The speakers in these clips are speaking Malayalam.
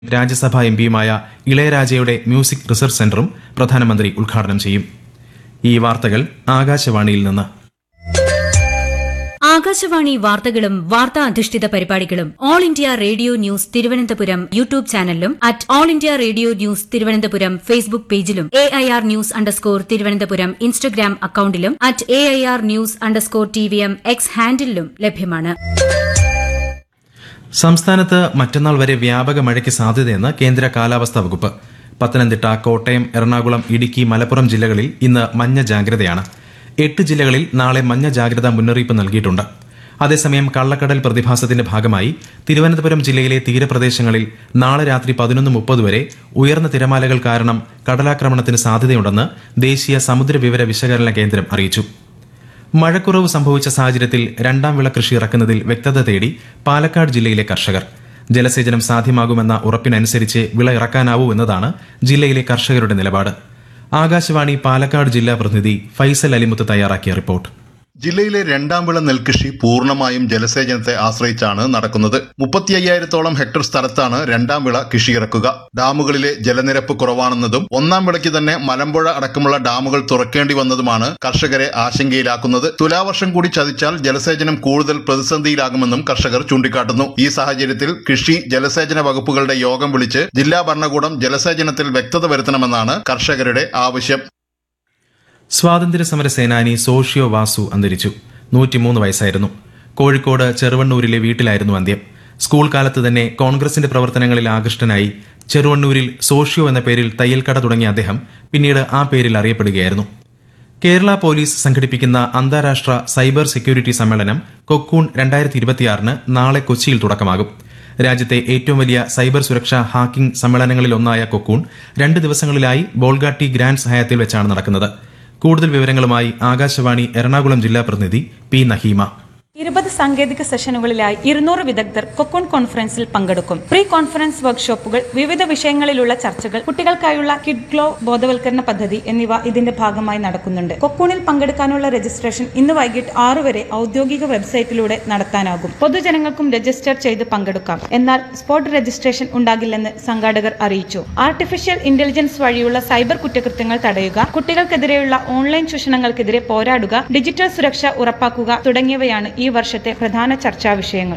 രാജ്യസഭാ എംപിയുമായ ഇളയരാജയുടെ മ്യൂസിക് റിസർച്ച് സെന്ററും പ്രധാനമന്ത്രി ഉദ്ഘാടനം ചെയ്യും ഈ വാർത്തകൾ ആകാശവാണിയിൽ നിന്ന് ആകാശവാണി വാർത്തകളും വാർത്താ അധിഷ്ഠിത പരിപാടികളും all India radio news Thiruvananthapuram YouTube ചാനലിലും at all India radio news Thiruvananthapuram Facebook പേജിലും A I R news underscore Thiruvananthapuram Instagram അക്കൌണ്ടിലും at A I R news underscore T V M X ഹാൻഡിലും ലഭ്യമാണ് സംസ്ഥാനത്ത് മറ്റന്നാൾ വരെ വ്യാപക മഴയ്ക്ക് സാധ്യതയെന്ന് കേന്ദ്ര കാലാവസ്ഥാ വകുപ്പ് പത്തനംതിട്ട കോട്ടയം എറണാകുളം ഇടുക്കി മലപ്പുറം ജില്ലകളിൽ ഇന്ന് മഞ്ഞ ജാഗ്രതയാണ് എട്ട് ജില്ലകളിൽ നാളെ മഞ്ഞ ജാഗ്രതാ മുന്നറിയിപ്പ് നൽകിയിട്ടുണ്ട് അതേസമയം കള്ളക്കടൽ പ്രതിഭാസത്തിന്റെ ഭാഗമായി തിരുവനന്തപുരം ജില്ലയിലെ തീരപ്രദേശങ്ങളിൽ നാളെ രാത്രി പതിനൊന്ന് മുപ്പത് വരെ ഉയർന്ന തിരമാലകൾ കാരണം കടലാക്രമണത്തിന് സാധ്യതയുണ്ടെന്ന് ദേശീയ സമുദ്ര വിവര വിശകലന കേന്ദ്രം അറിയിച്ചു മഴക്കുറവ് സംഭവിച്ച സാഹചര്യത്തിൽ രണ്ടാം വിള കൃഷി ഇറക്കുന്നതിൽ വ്യക്തത തേടി പാലക്കാട് ജില്ലയിലെ കർഷകർ ജലസേചനം സാധ്യമാകുമെന്ന ഉറപ്പിനനുസരിച്ച് വിള ഇറക്കാനാവൂ എന്നതാണ് ജില്ലയിലെ കർഷകരുടെ നിലപാട് ആകാശവാണി പാലക്കാട് ജില്ലാ പ്രതിനിധി ഫൈസൽ അലിമുത്ത് തയ്യാറാക്കിയ റിപ്പോർട്ട് ജില്ലയിലെ രണ്ടാം വിള നെൽകൃഷി പൂർണ്ണമായും ജലസേചനത്തെ ആശ്രയിച്ചാണ് നടക്കുന്നത് മുപ്പത്തി അയ്യായിരത്തോളം ഹെക്ടർ സ്ഥലത്താണ് രണ്ടാം വിള കൃഷി ഇറക്കുക ഡാമുകളിലെ ജലനിരപ്പ് കുറവാണെന്നതും ഒന്നാം വിളയ്ക്ക് തന്നെ മലമ്പുഴ അടക്കമുള്ള ഡാമുകൾ തുറക്കേണ്ടി വന്നതുമാണ് കർഷകരെ ആശങ്കയിലാക്കുന്നത് തുലാവർഷം കൂടി ചതിച്ചാൽ ജലസേചനം കൂടുതൽ പ്രതിസന്ധിയിലാകുമെന്നും കർഷകർ ചൂണ്ടിക്കാട്ടുന്നു ഈ സാഹചര്യത്തിൽ കൃഷി ജലസേചന വകുപ്പുകളുടെ യോഗം വിളിച്ച് ജില്ലാ ഭരണകൂടം ജലസേചനത്തിൽ വ്യക്തത വരുത്തണമെന്നാണ് കർഷകരുടെ ആവശ്യം സ്വാതന്ത്ര്യ സമര സേനാനി സോഷ്യോ വാസു അന്തരിച്ചു നൂറ്റിമൂന്ന് വയസ്സായിരുന്നു കോഴിക്കോട് ചെറുവണ്ണൂരിലെ വീട്ടിലായിരുന്നു അന്ത്യം സ്കൂൾ കാലത്ത് തന്നെ കോൺഗ്രസിന്റെ പ്രവർത്തനങ്ങളിൽ ആകൃഷ്ടനായി ചെറുവണ്ണൂരിൽ സോഷ്യോ എന്ന പേരിൽ തയ്യൽക്കട തുടങ്ങിയ അദ്ദേഹം പിന്നീട് ആ പേരിൽ അറിയപ്പെടുകയായിരുന്നു കേരള പോലീസ് സംഘടിപ്പിക്കുന്ന അന്താരാഷ്ട്ര സൈബർ സെക്യൂരിറ്റി സമ്മേളനം കൊക്കൂൺ രണ്ടായിരത്തി ഇരുപത്തിയാറിന് നാളെ കൊച്ചിയിൽ തുടക്കമാകും രാജ്യത്തെ ഏറ്റവും വലിയ സൈബർ സുരക്ഷാ ഹാക്കിംഗ് സമ്മേളനങ്ങളിലൊന്നായ കൊക്കൂൺ രണ്ട് ദിവസങ്ങളിലായി ബോൾഗാട്ടി ഗ്രാൻഡ് സഹായത്തിൽ വെച്ചാണ് നടക്കുന്നത് കൂടുതൽ വിവരങ്ങളുമായി ആകാശവാണി എറണാകുളം ജില്ലാ പ്രതിനിധി പി നഹീമ ഇരുപത് സാങ്കേതിക സെഷനുകളിലായി ഇരുന്നൂറ് വിദഗ്ധർ കൊക്കോൺ കോൺഫറൻസിൽ പങ്കെടുക്കും പ്രീ കോൺഫറൻസ് വർക്ക്ഷോപ്പുകൾ വിവിധ വിഷയങ്ങളിലുള്ള ചർച്ചകൾ കുട്ടികൾക്കായുള്ള കിഡ് ഗ്ലോ ബോധവൽക്കരണ പദ്ധതി എന്നിവ ഇതിന്റെ ഭാഗമായി നടക്കുന്നുണ്ട് കൊക്കൂണിൽ പങ്കെടുക്കാനുള്ള രജിസ്ട്രേഷൻ ഇന്ന് വൈകിട്ട് ആറ് വരെ ഔദ്യോഗിക വെബ്സൈറ്റിലൂടെ നടത്താനാകും പൊതുജനങ്ങൾക്കും രജിസ്റ്റർ ചെയ്ത് പങ്കെടുക്കാം എന്നാൽ സ്പോട്ട് രജിസ്ട്രേഷൻ ഉണ്ടാകില്ലെന്ന് സംഘാടകർ അറിയിച്ചു ആർട്ടിഫിഷ്യൽ ഇന്റലിജൻസ് വഴിയുള്ള സൈബർ കുറ്റകൃത്യങ്ങൾ തടയുക കുട്ടികൾക്കെതിരെയുള്ള ഓൺലൈൻ ചൂഷണങ്ങൾക്കെതിരെ പോരാടുക ഡിജിറ്റൽ സുരക്ഷ ഉറപ്പാക്കുക തുടങ്ങിയവയാണ് ഈ വർഷത്തെ പ്രധാന ചർച്ചാ വിഷയങ്ങൾ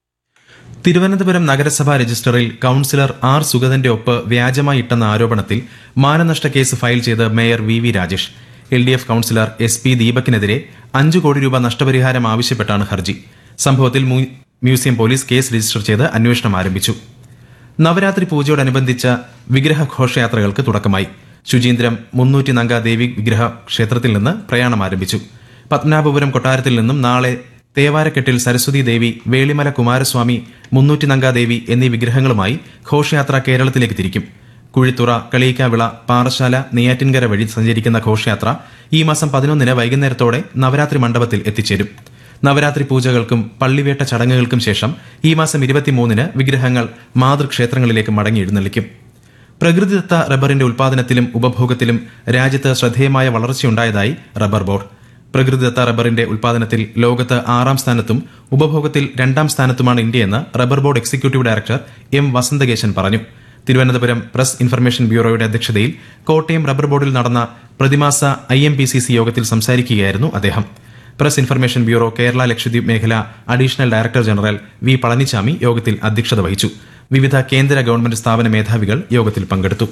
തിരുവനന്തപുരം നഗരസഭാ രജിസ്റ്ററിൽ കൌൺസിലർ ആർ സുഗതന്റെ ഒപ്പ് വ്യാജമായി ഇട്ടെന്ന ആരോപണത്തിൽ മാനനഷ്ട കേസ് ഫയൽ ചെയ്ത് mayor V V Rajesh L D F councillor S P ദീപകിനെതിരെ അഞ്ചു കോടി രൂപ നഷ്ടപരിഹാരം ആവശ്യപ്പെട്ടാണ് ഹർജി സംഭവത്തിൽ മ്യൂ- മ്യൂസിയം പോലീസ് കേസ് രജിസ്റ്റർ ചെയ്ത് അന്വേഷണം ആരംഭിച്ചു നവരാത്രി പൂജയോടനുബന്ധിച്ച വിഗ്രഹ ഘോഷയാത്രകൾക്ക് തുടക്കമായി ശുചീന്ദ്രം മുന്നൂറ്റി നങ്ക ദേവി വിഗ്രഹ ക്ഷേത്രത്തിൽ നിന്ന് പ്രയാണം ആരംഭിച്ചു പത്മനാഭപുരം കൊട്ടാരത്തിൽ നിന്നും നാളെ തേവാരക്കെട്ടിൽ സരസ്വതി ദേവി വേളിമല കുമാരസ്വാമി മുന്നൂറ്റി നങ്ക ദേവി എന്നീ വിഗ്രഹങ്ങളുമായി ഘോഷയാത്ര കേരളത്തിലേക്ക് തിരിക്കും കുഴിത്തുറ കളിയിക്കാവിള പാറശാല നെയ്യാറ്റിൻകര വഴി സഞ്ചരിക്കുന്ന ഘോഷയാത്ര ഈ മാസം പതിനൊന്നിന് വൈകുന്നേരത്തോടെ നവരാത്രി മണ്ഡപത്തിൽ എത്തിച്ചേരും നവരാത്രി പൂജകൾക്കും പള്ളിവേട്ട ചടങ്ങുകൾക്കും ശേഷം ഈ മാസം ഇരുപത്തിമൂന്നിന് വിഗ്രഹങ്ങൾ മാതൃക്ഷേത്രങ്ങളിലേക്ക് മടങ്ങി എഴുന്നള്ളിക്കും പ്രകൃതിദത്ത റബ്ബറിന്റെ ഉൽപാദനത്തിലും ഉപഭോഗത്തിലും രാജ്യത്ത് ശ്രദ്ധേയമായ വളർച്ചയുണ്ടായതായി റബ്ബർ ബോർഡ് പ്രകൃതിദത്ത റബ്ബറിന്റെ ഉൽപാദനത്തിൽ ലോകത്ത് ആറാം സ്ഥാനത്തും ഉപഭോഗത്തിൽ രണ്ടാം സ്ഥാനത്തുമാണ് ഇന്ത്യയെന്ന് rubber board executive director M Vasanthakesan പറഞ്ഞു തിരുവനന്തപുരം പ്രസ് ഇൻഫർമേഷൻ ബ്യൂറോയുടെ അധ്യക്ഷതയിൽ കോട്ടയം റബ്ബർ ബോർഡിൽ നടന്ന പ്രതിമാസ I M P C C യോഗത്തിൽ സംസാരിക്കുകയായിരുന്നു അദ്ദേഹം press information bureau Kerala Lakshadweep മേഖല additional director general V Palanichami യോഗത്തിൽ അധ്യക്ഷത വഹിച്ചു വിവിധ കേന്ദ്ര ഗവൺമെന്റ് സ്ഥാപന മേധാവികൾ യോഗത്തിൽ പങ്കെടുത്തു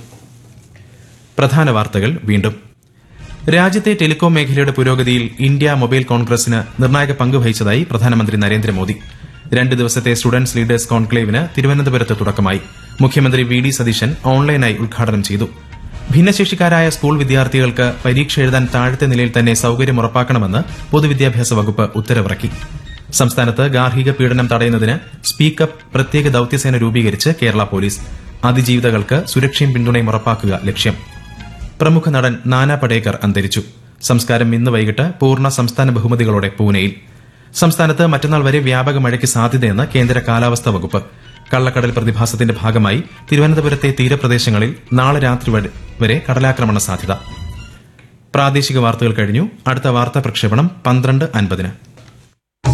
പ്രധാന വാർത്തകൾ വീണ്ടും രാജ്യത്തെ ടെലികോം മേഖലയുടെ പുരോഗതിയിൽ ഇന്ത്യ മൊബൈൽ കോൺഗ്രസിന് നിർണായക പങ്ക് വഹിച്ചതായി പ്രധാനമന്ത്രി നരേന്ദ്രമോദി രണ്ട് ദിവസത്തെ സ്റ്റുഡന്റ്സ് ലീഡേഴ്സ് കോൺക്ലേവിന് തിരുവനന്തപുരത്ത് തുടക്കമായി മുഖ്യമന്ത്രി വി ഡി സതീശൻ ഓൺലൈനായി ഉദ്ഘാടനം ചെയ്തു ഭിന്നശേഷിക്കാരായ സ്കൂൾ വിദ്യാർത്ഥികൾക്ക് പരീക്ഷ എഴുതാൻ താഴത്തെ നിലയിൽ തന്നെ സൌകര്യം ഉറപ്പാക്കണമെന്ന് പൊതുവിദ്യാഭ്യാസ വകുപ്പ് ഉത്തരവിറക്കി സംസ്ഥാനത്ത് ഗാർഹിക പീഡനം തടയുന്നതിന് സ്പീക്കപ്പ് പ്രത്യേക ദൌത്യസേന രൂപീകരിച്ച് കേരള പോലീസ് അതിജീവിതകൾക്ക് സുരക്ഷയും പിന്തുണയും ഉറപ്പാക്കുക ലക്ഷ്യം പ്രമുഖ നടൻ നാനാ പടേക്കർ അന്തരിച്ചു സംസ്കാരം ഇന്ന് വൈകിട്ട് പൂർണ്ണ സംസ്ഥാന ബഹുമതികളോടെ പൂനെയിൽ സംസ്ഥാനത്ത് മറ്റന്നാൾ വരെ വ്യാപക മഴയ്ക്ക് സാധ്യതയെന്ന് കേന്ദ്ര കാലാവസ്ഥാ വകുപ്പ് കള്ളക്കടൽ പ്രതിഭാസത്തിന്റെ ഭാഗമായി തിരുവനന്തപുരത്തെ തീരപ്രദേശങ്ങളിൽ നാളെ രാത്രി വരെ- വരെ കടലാക്രമണ സാധ്യത പ്രാദേശിക വാർത്തകൾ കഴിഞ്ഞു അടുത്ത വാർത്താ പ്രക്ഷേപണം പന്ത്രണ്ട് അൻപതിന്